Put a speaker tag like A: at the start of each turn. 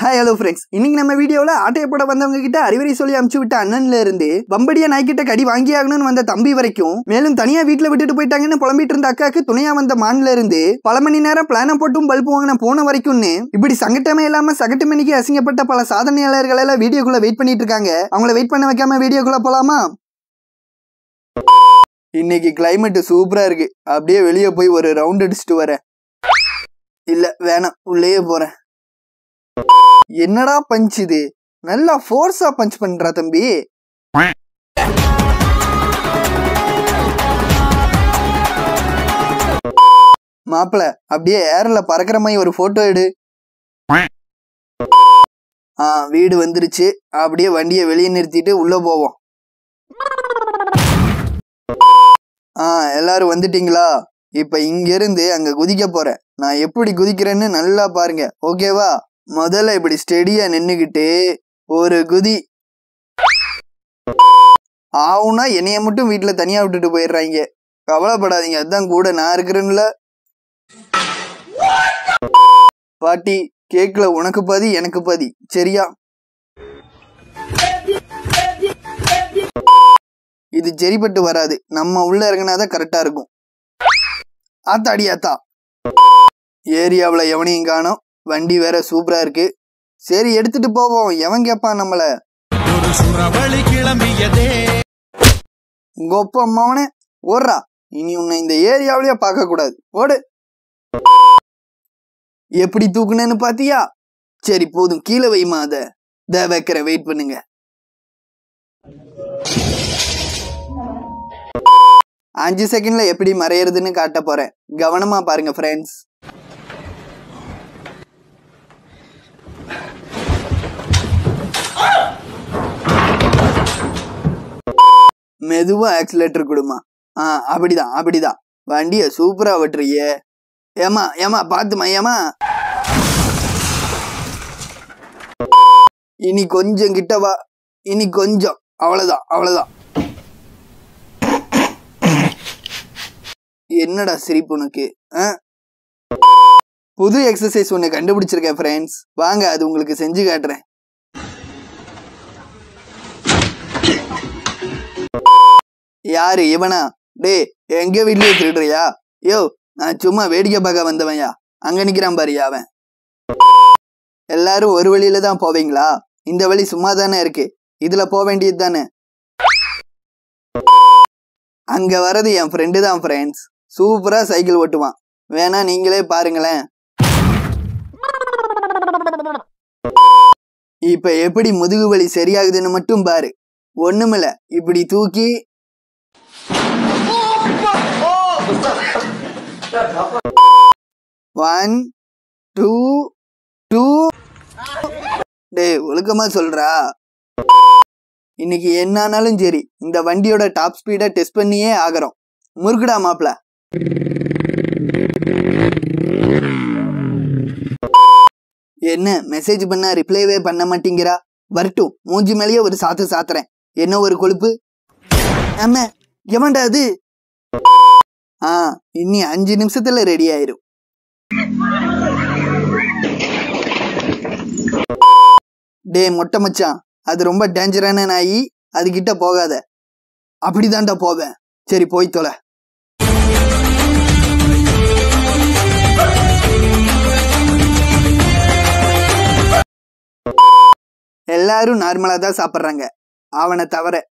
A: Hi hello friends இன்னைக்கு நம்ம வீடியோவில் ஆட்டையை போட வந்தவங்க கிட்ட அறிவுரை சொல்லி அமுச்சு விட்ட அண்ணன்ல இருந்து பம்படியா நாய்க்கிட்ட கடி வாங்கி ஆகணும்னு வந்த தம்பி வரைக்கும் மேலும் தனியா வீட்டில் விட்டுட்டு போயிட்டாங்கன்னு புலம்பிட்டு இருந்த அக்காக்கு துணையா வந்த மான்ல இருந்து பல மணி நேரம் பிளான போட்டும் பல்ப் வாங்கின போன வரைக்கும்னு இப்படி சங்கட்டமே இல்லாம சகட்டு மணிக்கு அசிங்கப்பட்ட பல சாதனையாளர்கள் எல்லாம் வீடியோக்குள்ள வெயிட் பண்ணிட்டு இருக்காங்க அவங்கள வெயிட் பண்ண வைக்காம வீடியோக்குள்ள போலாமா இன்னைக்கு கிளைமேட் சூப்பரா இருக்கு அப்படியே வெளியே போய் ஒரு ரவுண்ட் அடிச்சுட்டு வரேன் இல்ல வேணாம் உள்ளேயே போறேன் என்னடா பஞ்ச் இது நல்லா ஃபோர்ஸா பஞ்ச் பண்றா தம்பி மாப்பிள அப்படியே ஏர்ல பறக்கிற மாதிரி ஒரு போட்டோ எடு ஆ வீடு வந்துருச்சு அப்படியே வண்டியை வெளியே நிறுத்திட்டு உள்ள போவோம் ஆ எல்லாரும் வந்துட்டீங்களா இப்ப இங்க இருந்து அங்க குதிக்க போறேன் நான் எப்படி குதிக்கிறேன்னு நல்லா பாருங்க ஓகேவா முதல்ல இப்படி ஸ்டெடியா நின்னுக்கிட்டு ஒரு குதி ஆவுனா என்னைய மட்டும் வீட்டுல தனியா விட்டுட்டு போயிடுறாங்க கவலைப்படாதீங்க அதான் கூட நான் இருக்கிறேன்ல பாட்டி கேக்ல உனக்கு பாதி எனக்கு பாதி சரியா இது சரிப்பட்டு வராது நம்ம உள்ள இறங்கினாதான் கரெக்டா இருக்கும் ஆத்தாடி ஆத்தா ஏரியாவில் எவனையும் காணோம் வண்டி வேற சூப்பரா இருக்கு சரி எடுத்துட்டு போவோம் எவன் கேட்பான் நம்மள
B: ஒரு சுறவழி கிளம்பியதே
A: உங்க ஒப்ப அம்மாவனே ஓடுறா இனி உன்னை இந்த ஏரியாவிலேயே பார்க்க கூடாது ஓடு எப்படி தூக்குனேன்னு பாத்தியா சரி போதும் கீழே வைமா அத த வைக்கிற வெயிட் பண்ணுங்க அஞ்சு செகண்ட்ல எப்படி மறையறதுன்னு காட்ட போறேன் கவனமா பாருங்க ஃப்ரெண்ட்ஸ் மெதுவா ஆக்சிலேட்டர் கொடுமா ஆ அப்படிதான் அப்படிதான் வண்டிய சூப்பரா வெட்டுறியே ஏமா ஏமா பாத்துமா ஏமா இனி கொஞ்சம் கிட்ட வா இனி கொஞ்சம் அவ்வளவுதான் அவ்வளவுதான் என்னடா சிரிப்பு உனக்கு ஆ? புது எக்ஸசைஸ் ஒன்று கண்டுபிடிச்சிருக்கேன் ஃப்ரெண்ட்ஸ் வாங்க அது உங்களுக்கு செஞ்சு காட்டுறேன் யாரு இவனா டே எங்க வீட்லயே திருடுறியா யோ நான் சும்மா வேடிக்கை பார்க்க வந்தவன்யா அங்க நிக்கிறான் பாரியா அவன் எல்லாரும் ஒரு வழியில தான் போவீங்களா இந்த வழி சும்மா தானே இருக்கு இதுல போக வேண்டியது தானே அங்க வர்றது என் ஃப்ரெண்டு தான் ஃப்ரெண்ட்ஸ் சூப்பரா சைக்கிள் ஓட்டுவான் வேணா நீங்களே பாருங்களேன் இப்ப எப்படி முதுகு வலி சரியாகுதுன்னு மட்டும் பாரு ஒண்ணுமில்ல இப்படி தூக்கி ஒன் டூ டூ டேய் ஒழுக்கமா சொல்றா இன்னைக்கு என்னானாலும் சரி இந்த வண்டியோட டாப் ஸ்பீடை டெஸ்ட் பண்ணியே ஆகிறோம் முறுக்குடா மாப்ள என்ன மெசேஜ் பண்ணா ரிப்ளைவே பண்ண மாட்டேங்கிறா வரட்டும் மூஞ்சி மேலேயே ஒரு சாத்து சாத்துறேன் என்ன ஒரு கொழுப்பு ஆமா எவன்டா அது ஆ இன்னி அஞ்சு நிமிஷத்துல ரெடி ஆயிரும் டே மொட்டை மச்சான் அது ரொம்ப டேஞ்சரான நாயி அது கிட்ட போகாத அப்படிதான்டா போவேன் சரி போய் தொலை எல்லாரும் நார்மலா தான் சாப்பிட்றாங்க அவனை தவிர